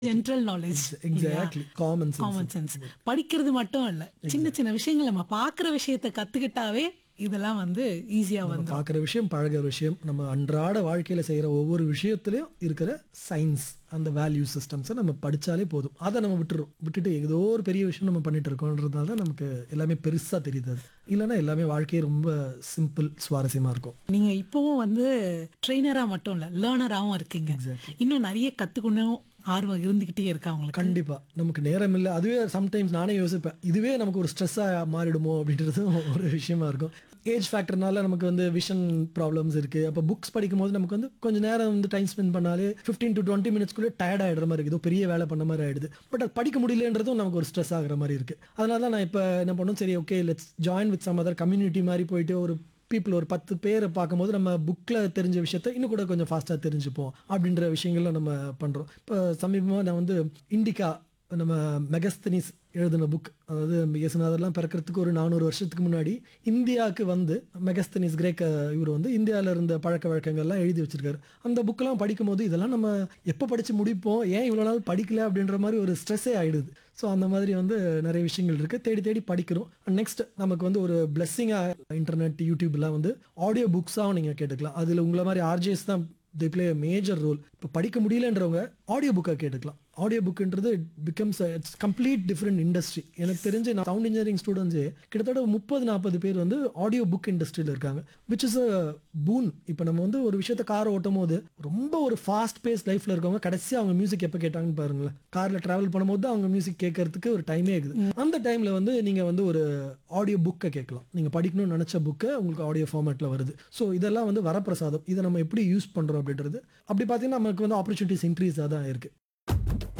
general knowledge exactly common common sense படிக்கிறது மட்டும் இல்ல சின்ன சின்ன விஷயங்கள் நம்ம பாக்குற விஷயத்த கத்துக்கிட்டாவே இதெல்லாம் வந்து ஈஸியா வந்து பார்க்குற விஷயம் பழகுற விஷயம் நம்ம அன்றாட வாழ்க்கையில் செய்கிற ஒவ்வொரு விஷயத்துலையும் இருக்கிற சயின்ஸ் அந்த வேல்யூ சிஸ்டம்ஸை நம்ம படித்தாலே போதும் அதை நம்ம விட்டுறோம் விட்டுட்டு ஏதோ ஒரு பெரிய விஷயம் நம்ம பண்ணிட்டு இருக்கோன்றதுனால தான் நமக்கு எல்லாமே பெருசாக தெரியுது அது இல்லைன்னா எல்லாமே வாழ்க்கையே ரொம்ப சிம்பிள் சுவாரஸ்யமாக இருக்கும் நீங்க இப்பவும் வந்து ட்ரெயினரா மட்டும் இல்ல லேர்னராகவும் இருக்கீங்க இன்னும் நிறைய கத்துக்கணும் ஆர்வம் இருந்துகிட்டே இருக்கா உங்களுக்கு கண்டிப்பா நமக்கு நேரம் இல்லை அதுவே சம்டைம்ஸ் நானே யோசிப்பேன் இதுவே நமக்கு ஒரு ஸ்ட்ரெஸ்ஸாக மாறிடுமோ அப்படின்றதும் ஒரு விஷயமா இருக்கும் ஏஜ் ஃபேக்டர்னால நமக்கு வந்து விஷன் ப்ராப்ளம்ஸ் இருக்கு அப்போ புக்ஸ் படிக்கும்போது நமக்கு வந்து கொஞ்ச நேரம் வந்து டைம் ஸ்பெண்ட் பண்ணாலே ஃபிஃப்டீன் டு டுவெண்ட்டி மினிட்ஸ்க்குள்ளே டயர்ட் ஆகிடுற மாதிரி இருக்குது ஏதோ பெரிய வேலை பண்ண மாதிரி ஆயிடுது பட் அது படிக்க முடியலன்றதும் நமக்கு ஒரு ஸ்ட்ரெஸ் ஆகுற மாதிரி இருக்கு அதனால தான் நான் இப்போ என்ன பண்ணோம் சரி okay let's join with some other community மாதிரி போயிட்டு ஒரு பீப்புள் ஒரு பத்து பேரை பார்க்கும்போது நம்ம புக்கில் தெரிஞ்ச விஷயத்த இன்னும் கூட கொஞ்சம் ஃபாஸ்ட்டாக தெரிஞ்சுப்போம் அப்படின்ற விஷயங்கள்ல நம்ம பண்ணுறோம் இப்போ சமீபமாக நான் வந்து இண்டிகா நம்ம மெகஸ்தனிஸ் எழுதின புக் அதாவது இயேசுநாதர்லாம் பிறக்கிறதுக்கு ஒரு நானூறு வருஷத்துக்கு முன்னாடி இந்தியாவுக்கு வந்து மெகஸ்தனிஸ் கிரேக்க இவர் வந்து இந்தியாவில் இருந்த பழக்க வழக்கங்கள்லாம் எழுதி வச்சிருக்காரு அந்த புக்கெல்லாம் படிக்கும்போது இதெல்லாம் நம்ம எப்போ படித்து முடிப்போம் ஏன் இவ்வளோ நாள் படிக்கல அப்படின்ற மாதிரி ஒரு ஸ்ட்ரெஸ்ஸே ஆயிடுது ஸோ அந்த மாதிரி வந்து நிறைய விஷயங்கள் இருக்குது தேடி தேடி படிக்கிறோம் நெக்ஸ்ட் நமக்கு வந்து ஒரு பிளெஸ்ஸிங்காக இன்டர்நெட் யூடியூப்லாம் வந்து ஆடியோ புக்ஸாகவும் நீங்கள் கேட்டுக்கலாம் அதில் உங்களை மாதிரி ஆர்ஜேஸ் தான் தி பிளே மேஜர் ரோல் இப்போ படிக்க முடியலன்றவங்க ஆடியோ புக்கை கேட்டுக்கலாம் ஆடியோ புக்குன்றது becomes it's complete different industry எனக்கு தெரிஞ்சு நான் சவுண்ட் இன்ஜினியரிங் ஸ்டூடெண்ட்ஸே கிட்டத்தட்ட முப்பது நாற்பது பேர் வந்து ஆடியோ புக் இண்டஸ்ட்ரியில் இருக்காங்க விச் இஸ் அ பூன் இப்போ நம்ம வந்து ஒரு விஷயத்த கார் ஓட்டும் போது ரொம்ப ஒரு ஃபாஸ்ட் பேஸ் லைஃப்ல இருக்கவங்க கடைசி அவங்க மியூசிக் எப்போ கேட்டாங்கன்னு பாருங்களேன் காரில் டிராவல் பண்ணும்போது தான் அவங்க மியூசிக் கேட்கறதுக்கு ஒரு டைமே இருக்குது அந்த டைமில் வந்து நீங்கள் வந்து ஒரு ஆடியோ புக்கை கேட்கலாம் நீங்கள் படிக்கணும்னு நினச்ச புக்கை உங்களுக்கு ஆடியோ ஃபார்மேட்டில் வருது ஸோ இதெல்லாம் வந்து வரப்பிரசாதம் இதை நம்ம எப்படி யூஸ் பண்ணுறோம் அப்படின்றது அப்படி பார்த்தீங்கன்னா நமக்கு வந்து ஆப்பர்ச்சுனிட்டிஸ் இன்க்ரீஸாக தான் இருக்குது